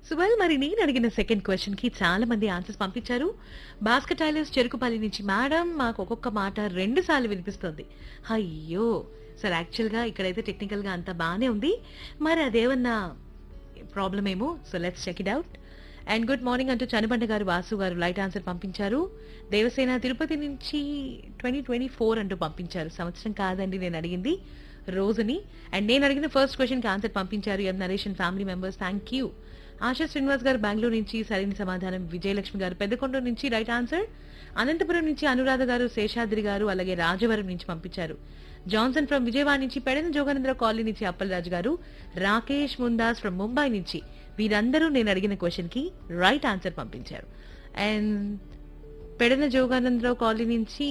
సువల్ మరి నేను అడిగిన సెకండ్ క్వశ్చన్ కి చాలా మంది ఆన్సర్స్ పంపించారు భాస్కర్ టైలర్స్ చెరుకుపల్లి నుంచి మేడం మాకు ఒక్కొక్క మాట రెండు సార్లు వినిపిస్తుంది అయ్యో సార్ యాక్చువల్ గా ఇక్కడైతే టెక్నికల్ గా అంతా బానే ఉంది మరి అదేమన్నా ప్రాబ్లం ఏమో so let's check it out and good morning అంటూ చనిబండ గారు వాసు గారు లైట్ ఆన్సర్ పంపించారు దేవసేన తిరుపతి నుంచి ట్వంటీ ట్వంటీ ఫోర్ అంటూ పంపించారు సంవత్సరం కాదండి నేను అడిగింది రోజుని అండ్ నేను అడిగిన ఫస్ట్ క్వశ్చన్ కి ఆన్సర్ పంపించారు ఎం నరేషన్ family members thank you Asha Srinivas గారు బెంగళూరు నుంచి సరైన సమాధానం విజయలక్ష్మి గారు పెద్దకొండ నుంచి రైట్ ఆన్సర్ అనంతపురం నుంచి అనురాధ గారు శేషాద్రి గారు అలాగే రాజవరం నుంచి పంపించారు జాన్సన్ ఫ్రమ్ విజయవాడ నుంచి పెడన జోగనేంద్ర కాలనీ నుంచి అప్పలరాజు గారు రాకేష్ ముందాస్ ఫ్రమ్ ముంబై నుంచి వీరందరూ నేను అడిగిన క్వశ్చన్ కి రైట్ ఆన్సర్ పంపించారు అండ్ పెడన జోగానందరావు కాలనీ నుంచి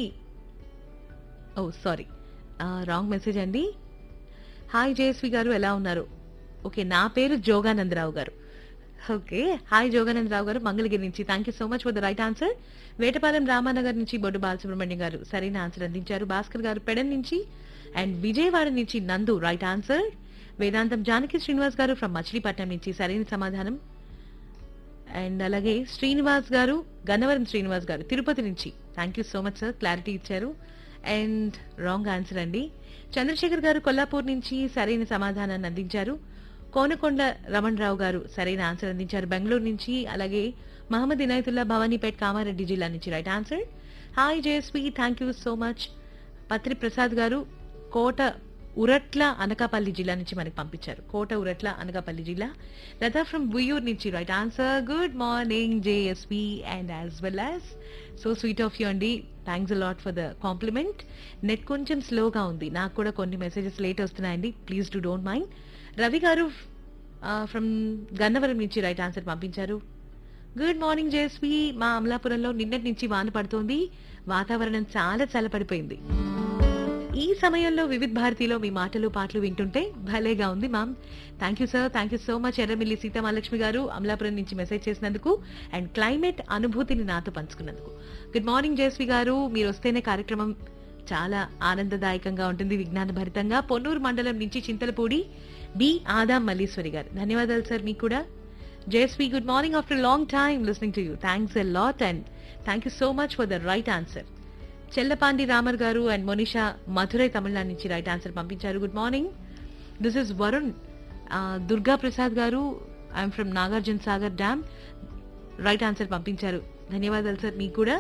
ఓ సారీ రాంగ్ మెసేజ్ అండి హాయ్ జయశ్రీ గారు ఎలా ఉన్నారు ఓకే నా పేరు జోగానందరావు గారు ఓకే హాయ్ జోగానందరావు గారు మంగళగిరి నుంచి thank you so much for the right answer Vetapalem Ramanagar నుంచి బొడ్డు బాలసుబ్రహ్మణ్యం గారు సరైన ఆన్సర్ అందించారు భాస్కర్ గారు పెడన్ నుంచి అండ్ విజయవాడ నుంచి నందు రైట్ ఆన్సర్ వేదాంతం జానకి శ్రీనివాస్ గారు ఫ్రమ్ మచిలీపట్నం నుంచి సరైన సమాధానం అండ్ అలాగే శ్రీనివాస్ గారు గన్నవరం శ్రీనివాస్ గారు తిరుపతి నుంచి thank you so much sir clarity ఇచ్చారు అండ్ రాంగ్ ఆన్సర్ అండి చంద్రశేఖర్ గారు కొల్లాపూర్ నుంచి సరైన సమాధానాన్ని అందించారు కోనకొండ రమణ్ రావు గారు సరైన ఆన్సర్ అందించారు బెంగళూరు నుంచి అలాగే మహమ్మద్ ఇనాయతుల్లా భవానీపేట్ కామారెడ్డి జిల్లా నుంచి right answer hi Jayasvi thank you so much Patri Prasad గారు కోట ఉరట్ల అనకాపల్లి జిల్లా నుంచి మనకి పంపించారు కోట ఉరట్ల అనకాపల్లి జిల్లా లతా ఫ్రమ్ బుయూర్ నుంచి right answer good morning JSV and as well as so sweet of you అండి thanks a lot for the compliment net కొంచెం స్లోగా ఉంది నాకు కూడా కొన్ని మెసేజెస్ లేట్ వస్తున్నాయండి please do don't mind Ravi గారు ఫ్రమ్ గన్నవరం నుంచి రైట్ ఆన్సర్ పంపించారు గుడ్ మార్నింగ్ జయస్వి మా అమలాపురంలో నిన్నటి నుంచి వాన పడుతోంది వాతావరణం చాలా చల్లపడిపోయింది ఈ సమయంలో వివిధ్ భారతిలో మీ మాటలు పాటలు వింటుంటే భలేగా ఉంది ma'am thank you sir thank you so much Erramilli Seethamahalakshmi గారు అమలాపురం నుంచి మెసేజ్ చేసినందుకు అండ్ క్లైమేట్ అనుభూతిని నాతో పంచుకున్నందుకు గుడ్ మార్నింగ్ జయశ్రీ గారు మీరు వస్తేనే కార్యక్రమం చాలా ఆనందదాయకంగా ఉంటుంది విజ్ఞాన భరితంగా పొన్నూరు మండలం నుంచి చింతలపూడి బి ఆదాం మల్లీశ్వరి గారు ధన్యవాదాలు సార్ మీకు కూడా Jayasri good morning after long time listening to you thanks a lot and thank you so much for the right answer Chellapandi Ramar గారు అండ్ మొనిషా మధురై తమిళనాడు నుంచి రైట్ ఆన్సర్ పంపించారు good morning this is Varun Durga Prasad గారు I'm from Nagarjuna Sagar dam right answer పంపించారు ధన్యవాదాలు sir మీకు కూడా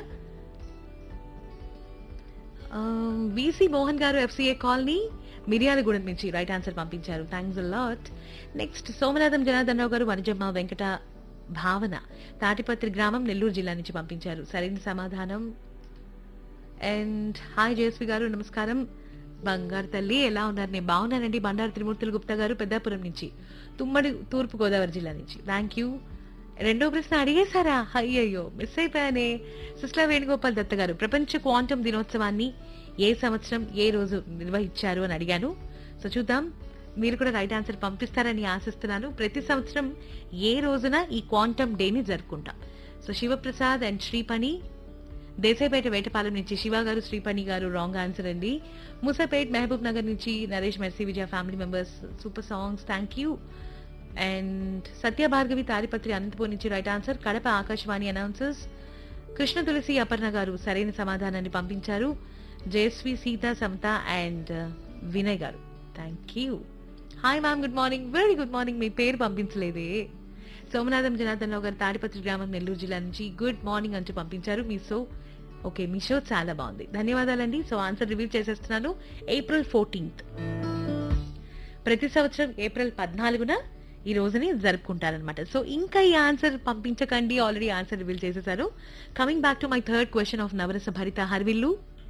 VC Mohan గారు FCA colony Miryalagudem నుంచి రైట్ ఆన్సర్ పంపించారు thanks lot next Somanatham Janardhan Rao గారు వనజమ్మ వెంకట భావన తాటిపత్రి గ్రామం నెల్లూరు జిల్లా నుంచి పంపించారు సరైన సమాధానం అండ్ హాయ్ జయశ్రీ గారు నమస్కారం బంగారు తల్లి ఎలా ఉన్నారు నేను బాగున్నానండి బండారు త్రిమూర్తులు గుప్తా గారు పెద్దాపురం నుంచి తుమ్మడి తూర్పు గోదావరి జిల్లా నుంచి థ్యాంక్ యూ రెండో ప్రశ్న అడిగేశారా అయ్యయ్యో మిస్ అయిపోయానే సిస్టర్ వేణుగోపాల్ దత్త గారు ప్రపంచ క్వాంటం దినోత్సవాన్ని ఏ సంవత్సరం ఏ రోజు నిర్వహించారు అని అడిగాను సో చూద్దాం మీరు కూడా రైట్ ఆన్సర్ పంపిస్తారని ఆశిస్తున్నాను ప్రతి సంవత్సరం ఏ రోజున ఈ క్వాంటమ్ డేని జరుపుకుంటాం సో శివప్రసాద్ అండ్ శ్రీపణి దేశాయిపేట వేటపాలెం నుంచి శివ గారు శ్రీపణి గారు రాంగ్ ఆన్సర్ అండి ముసాపేట్ మహబూబ్ నగర్ నుంచి Naresh Mercy Vijaya family members super songs thank you and Satya Bhargavi Tadipatri Anantapur నుంచి right answer Kadapa Akashvani announcers Krishna Tulasi Aparna గారు సరైన సమాధానాన్ని పంపించారు జయశ్రీ సీత సమత అండ్ వినయ్ గారు thank you hi ma'am good morning very good morning మీ పేరు పంపించలేదే సోమనాథం జనార్దన్ రావు గారు తాడిపత్రి గ్రామం నెల్లూరు జిల్లా నుంచి గుడ్ మార్నింగ్ అంటూ పంపించారు మీ షో ఓకే మీ షో చాలా బాగుంది ధన్యవాదాలండి సో ఆన్సర్ రివీల్ చేసేస్తున్నాను ఏప్రిల్ ఫోర్టీన్త్ ప్రతి సంవత్సరం ఏప్రిల్ పద్నాలుగున ఈ రోజుని జరుపుకుంటారనమాట సో ఇంకా ఈ ఆన్సర్ పంపించకండి ఆల్రెడీ ఆన్సర్ రివీల్ చేసేసారు coming back to my third question of Navarasa Bharitha Harivillu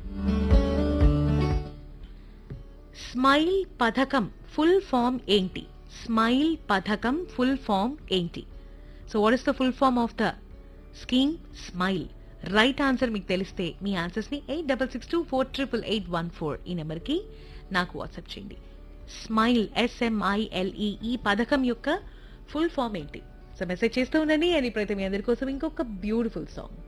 smile పథకం ఫుల్ ఫామ్ ఏంటి స్మైల్ పథకం ఫుల్ ఫామ్ ఏంటి so what is the full form of the scheme smile right answer మీకు తెలిస్తే మీ ఆన్సర్స్ ని eight double six two four triple eight one four ఈ నెంబర్కి నాకు వాట్సాప్ చేయండి స్మైల్ ఎస్ఎంఐఎల్ఈ ఈ పథకం యొక్క ఫుల్ ఫామ్ ఏంటి సో మెసేజ్ చేస్తూ ఉండండి అండ్ ఇప్పుడైతే మీ అందరి కోసం ఇంకొక బ్యూటిఫుల్ సాంగ్